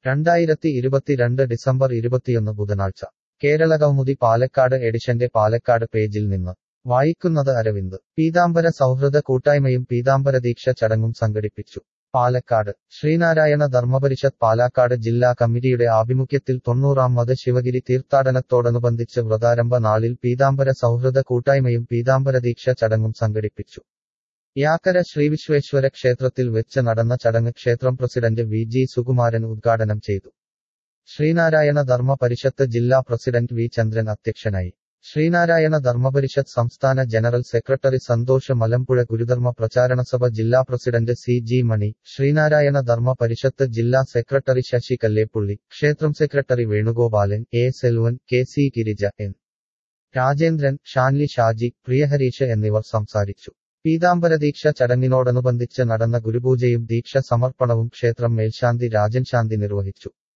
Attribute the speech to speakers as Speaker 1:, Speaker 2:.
Speaker 1: രണ്ടായിരത്തി ഇരുപത്തിരണ്ട് ഡിസംബർ ഇരുപത്തിയൊന്ന് ബുധനാഴ്ച കേരളകൗമുദി പാലക്കാട് എഡിഷന്റെ പാലക്കാട് പേജിൽ നിന്ന് വായിക്കുന്നത് അരവിന്ദ് പീതാംബര സൗഹൃദ കൂട്ടായ്മയും പീതാംബര ദീക്ഷ ചടങ്ങും സംഘടിപ്പിച്ചു പാലക്കാട് ശ്രീനാരായണ ധർമ്മപരിഷത്ത് പാലക്കാട് ജില്ലാ കമ്മിറ്റിയുടെ ആഭിമുഖ്യത്തിൽ തൊണ്ണൂറാമത് ശിവഗിരി തീർത്ഥാടനത്തോടനുബന്ധിച്ച് വ്രതാരംഭ നാളിൽ പീതാംബര സൗഹൃദ കൂട്ടായ്മയും പീതാംബര ദീക്ഷ ചടങ്ങും സംഘടിപ്പിച്ചു യാക്കര ശ്രീവിശ്വേശ്വര ക്ഷേത്രത്തിൽ വെച്ച് നടന്ന ചടങ്ങ് ക്ഷേത്രം പ്രസിഡന്റ് വി ജി സുകുമാരൻ ഉദ്ഘാടനം ചെയ്തു ശ്രീനാരായണ ധർമ്മ പരിഷത്ത് ജില്ലാ പ്രസിഡന്റ് വി ചന്ദ്രൻ അധ്യക്ഷനായി ശ്രീനാരായണ ധർമ്മപരിഷത്ത് സംസ്ഥാന ജനറൽ സെക്രട്ടറി സന്തോഷ് മലമ്പുഴ ഗുരുധർമ്മ പ്രചാരണസഭ ജില്ലാ president C G Mani Sreenarayana Dharma Parishath ജില്ലാ സെക്രട്ടറി ശശി കല്ലേപ്പുള്ളി ക്ഷേത്രം secretary Venugopalan A Selvan K C Girija N Rajendran Shanly Shaji Priyahareesh എന്നിവർ സംസാരിച്ചു പീതാംബര ദീക്ഷ ചടങ്ങിനോടനുബന്ധിച്ച് നടന്ന ഗുരുപൂജയും ദീക്ഷ സമർപ്പണവും ക്ഷേത്രം മേൽശാന്തി രാജൻ ശാന്തി നിർവഹിച്ചു